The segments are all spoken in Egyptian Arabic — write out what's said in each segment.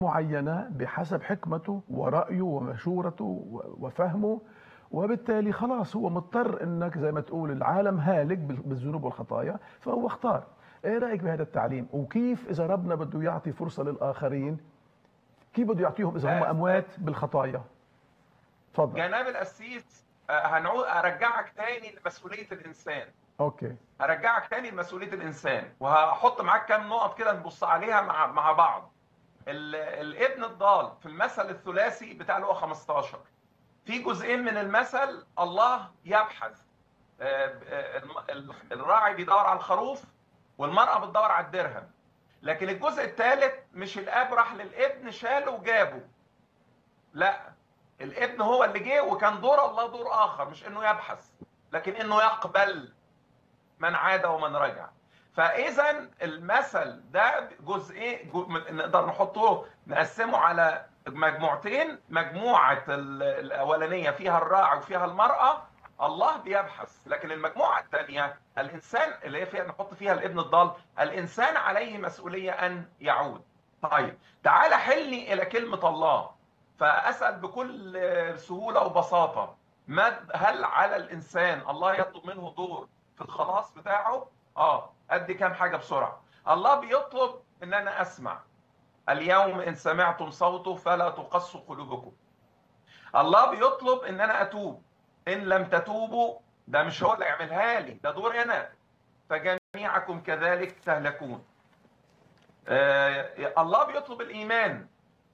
معينة بحسب حكمته ورأيه ومشورته و- وفهمه وبالتالي خلاص هو مضطر انك زي ما تقول العالم هالك بال- بالذنوب والخطايا فهو اختار ايه رايك بهذا التعليم وكيف اذا ربنا بده يعطي فرصه للاخرين كيف بده يعطيهم اذا هم آه، اموات بالخطايا تفضل جناب القسيس آه، هنعود ارجعك تاني لمسؤوليه الانسان اوكي هرجعك تاني لمسؤوليه الانسان وهحط معاك كام نقط كده نبص عليها مع مع بعض ال- الابن الضال في المثل الثلاثي بتاع لقا 15 في جزئين من المثل الله يبحث آه، آه، الم- ال- الراعي بيدور على الخروف والمرأة بتدور على الدرهم لكن الجزء الثالث مش الاب راح للابن شاله وجابه لا الابن هو اللي جه وكان دور الله دور اخر مش انه يبحث لكن انه يقبل من عاد ومن رجع فاذا المثل ده جزئين جو نقدر نحطه نقسمه على مجموعتين مجموعه ال- الاولانيه فيها الراعي وفيها المراه الله بيبحث لكن المجموعه الثانيه الانسان اللي هي فيها نحط فيها الابن الضال الانسان عليه مسؤوليه ان يعود طيب تعال حلني الى كلمه الله فاسال بكل سهوله وبساطه ما هل على الانسان الله يطلب منه دور في الخلاص بتاعه اه ادي كام حاجه بسرعه الله بيطلب ان انا اسمع اليوم ان سمعتم صوته فلا تقصوا قلوبكم الله بيطلب ان انا اتوب ان لم تتوبوا ده مش هو اللي يعملها لي ده دور انا فجميعكم كذلك تهلكون آه الله بيطلب الايمان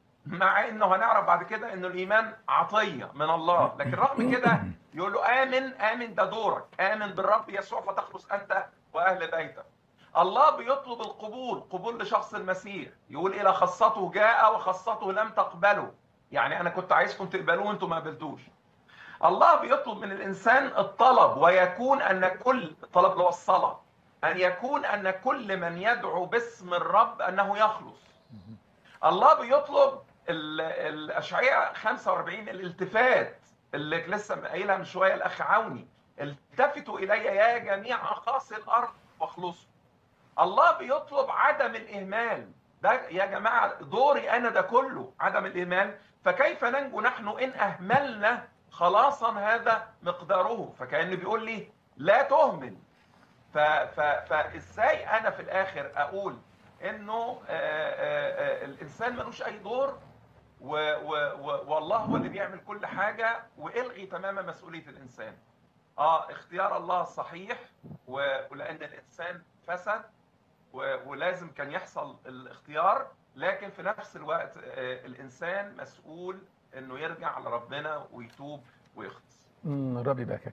مع انه هنعرف بعد كده انه الايمان عطيه من الله لكن رغم كده يقول له امن امن ده دورك امن بالرب يسوع فتخلص انت واهل بيتك الله بيطلب القبول قبول لشخص المسيح يقول الى خاصته جاء وخاصته لم تقبله يعني انا كنت عايزكم تقبلوه وانتم ما قبلتوش الله بيطلب من الانسان الطلب ويكون ان كل الطلب اللي هو الصلاه ان يكون ان كل من يدعو باسم الرب انه يخلص الله بيطلب ال- الاشعياء 45 الالتفات اللي لسه قايلها من شويه الاخ عوني التفتوا الي يا جميع اقاصي الارض واخلصوا الله بيطلب عدم الاهمال ده يا جماعه دوري انا ده كله عدم الاهمال فكيف ننجو نحن ان اهملنا خلاصا هذا مقداره فكانه بيقول لي لا تهمل ف- ف- فازاي انا في الاخر اقول انه آه، آه، آه، الانسان ملوش اي دور و- و- و- والله هو اللي بيعمل كل حاجه والغي تماما مسؤوليه الانسان اه اختيار الله صحيح و- ولان الانسان فسد و- ولازم كان يحصل الاختيار لكن في نفس الوقت آه، الانسان مسؤول انه يرجع لربنا ويتوب ويخلص أمم، ربي يباركك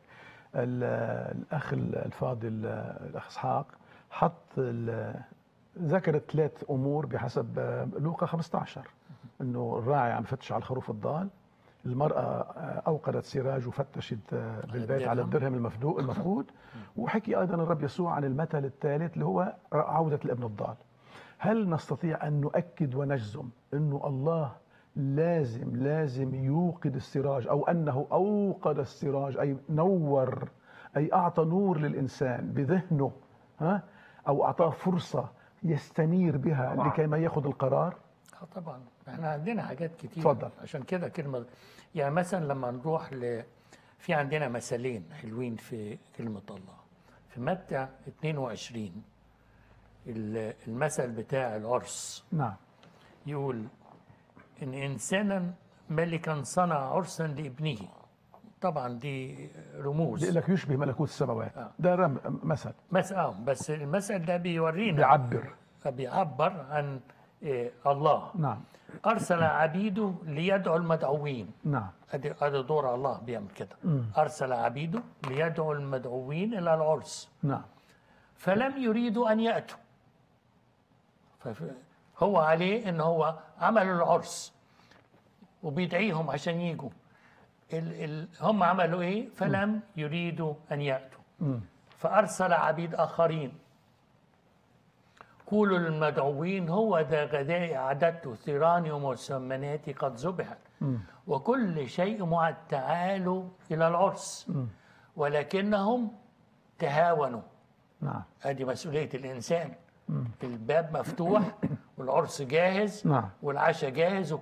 ال- الاخ الفاضل الاخ اسحاق حط ال- ذكر ثلاث امور بحسب لوقا 15 انه الراعي عم يفتش على الخروف الضال المرأة أوقدت سراج وفتشت بالبيت على الدرهم. الدرهم المفدو- المفقود وحكي أيضا الرب يسوع عن المثل الثالث اللي هو عودة الابن الضال هل نستطيع أن نؤكد ونجزم أنه الله لازم لازم يوقد السراج أو أنه أوقد السراج أي نور أي أعطى نور للإنسان بذهنه ها أو أعطاه فرصة يستنير بها طبعاً. لكي ما يأخذ القرار اه طبعا احنا عندنا حاجات كتير اتفضل. عشان كده كلمه يعني مثلا لما نروح ل في عندنا مثلين حلوين في كلمه الله في متى 22 ال- المثل بتاع العرس نعم يقول ان انسانا ملكا صنع عرسا لابنه طبعا دي رموز بيقول لك يشبه ملكوت السماوات آه. ده رم مثل بس اه بس المثل ده بيورينا بيعبر بيعبر عن إيه الله نعم ارسل عبيده ليدعو المدعوين نعم ادي ادي دور الله بيعمل كده ارسل عبيده ليدعو المدعوين الى العرس نعم فلم يريدوا ان ياتوا فف- هو عليه ان هو عمل العرس وبيدعيهم عشان يجوا ال ال هم عملوا ايه فلم يريدوا ان ياتوا فارسل عبيد اخرين قولوا للمدعوين هو ذا غداء اعددته ثيران ومسمنات قد ذبحت وكل شيء معد تعالوا الى العرس ولكنهم تهاونوا نعم هذه مسؤوليه الانسان الباب مفتوح والعرس جاهز نعم. والعشاء جاهز